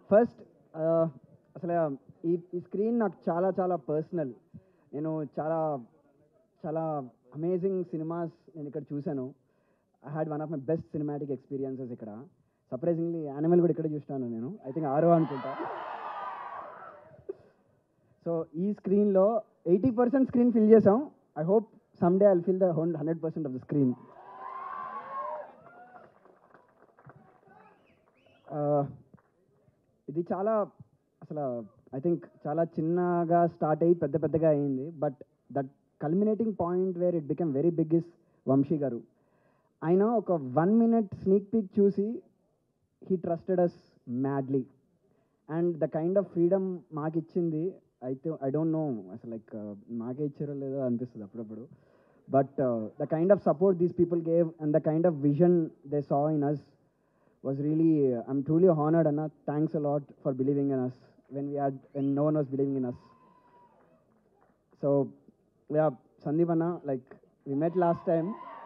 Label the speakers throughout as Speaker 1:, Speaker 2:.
Speaker 1: First అసలు ఈ ఈ స్క్రీన్ నాకు చాలా చాలా పర్సనల్ నేను చాలా చాలా అమేజింగ్ సినిమాస్ నేను ఇక్కడ చూశాను I had one of my best cinematic experiences ఇక్కడ సర్ప్రైజింగ్లీ యానిమల్ కూడా ఇక్కడ చూస్తాను నేను ఐ థింక్ ఆరో అనుకుంటా సో ఈ స్క్రీన్లో ఎయిటీ పర్సెంట్ స్క్రీన్ ఫిల్ చేసాం I hope some day I fill the hundred percent of the screen ఇది చాలా అసలు ఐ థింక్ చాలా చిన్నగా స్టార్ట్ అయ్యి పెద్ద పెద్దగా అయింది but that culminating point where it become very big is Vamsi garu ఆయన ఒక వన్ మినిట్ స్నీక్ పీక్ చూసి he trusted us madly and the kind of freedom మాకు ఇచ్చింది అయితే ఐ డోంట్ నో అసలు లైక్ మాకే ఇచ్చారో లేదో అనిపిస్తుంది అప్పుడప్పుడు but the kind of support these people gave and the kind of vision they saw in us was really i'm truly honored anna thanks a lot for believing in us when we had when no one was believing in us so yeah sandeep anna like we met last time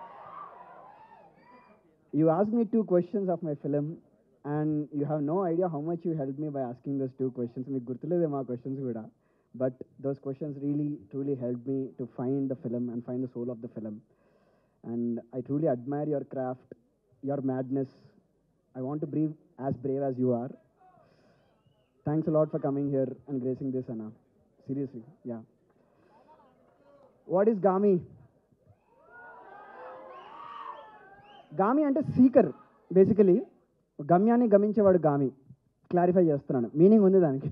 Speaker 1: you asked me two questions of my film and you have no idea how much you helped me by asking those two questions మీకు గుర్తులేదే మా questions కూడా but those questions really truly help me to find the film and find the soul of the film and I truly admire your craft your madness I want to be as brave as you are. Thanks a lot for coming here and gracing this, Anna. Seriously, yeah. What is Gami? Gami అంటే seeker basically గమ్యాన్ని గమించేవాడు గామి clarify చేస్తున్నాను meaning ఉంది దానికి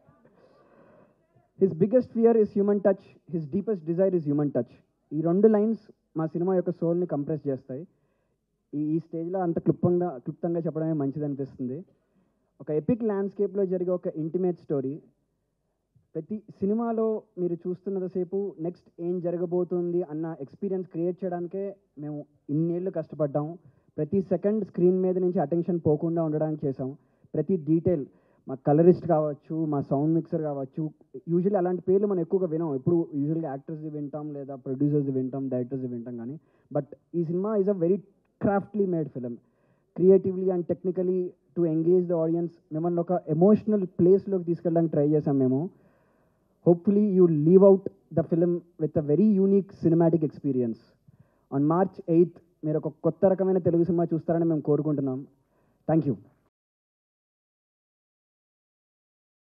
Speaker 1: his biggest fear is human touch his deepest desire is human touch ఈ రెండు lines మా cinema యొక్క సోల్ని compress చేస్తాయి ఈ ఈ స్టేజ్లో అంత క్లుప్తంగా క్లుప్తంగా చెప్పడమే మంచిది అనిపిస్తుంది ఒక ఎపిక్ ల్యాండ్స్కేప్లో జరిగే ఒక ఇంటిమేట్ స్టోరీ ప్రతి సినిమాలో మీరు చూస్తున్నంతసేపు నెక్స్ట్ ఏం జరగబోతుంది అన్న ఎక్స్పీరియన్స్ క్రియేట్ చేయడానికే మేము ఇన్నేళ్ళు కష్టపడ్డాం ప్రతి సెకండ్ స్క్రీన్ మీద నుంచి అటెన్షన్ పోకుండా ఉండడానికి చేసాం ప్రతి డీటెయిల్ మా కలరిస్ట్ కావచ్చు మా సౌండ్ మిక్సర్ కావచ్చు యూజువల్లీ అలాంటి పేర్లు మనం ఎక్కువగా వినాం ఎప్పుడు యూజువల్గా యాక్టర్స్ది వింటాం లేదా ప్రొడ్యూసర్స్ది వింటాం డైరెక్టర్స్ది వింటాం కానీ బట్ ఈ cinema is a very craftily made film creatively and technically to engage the audience మిమ్మల్ని ఒక ఎమోషనల్ ప్లేస్లోకి తీసుకెళ్ళడానికి ట్రై చేసాం మేము hopefully you leave out the film with a very unique cinematic experience on March eighth మీరు ఒక కొత్త రకమైన తెలుగు సినిమా చూస్తారని మేము కోరుకుంటున్నాం థ్యాంక్ యూ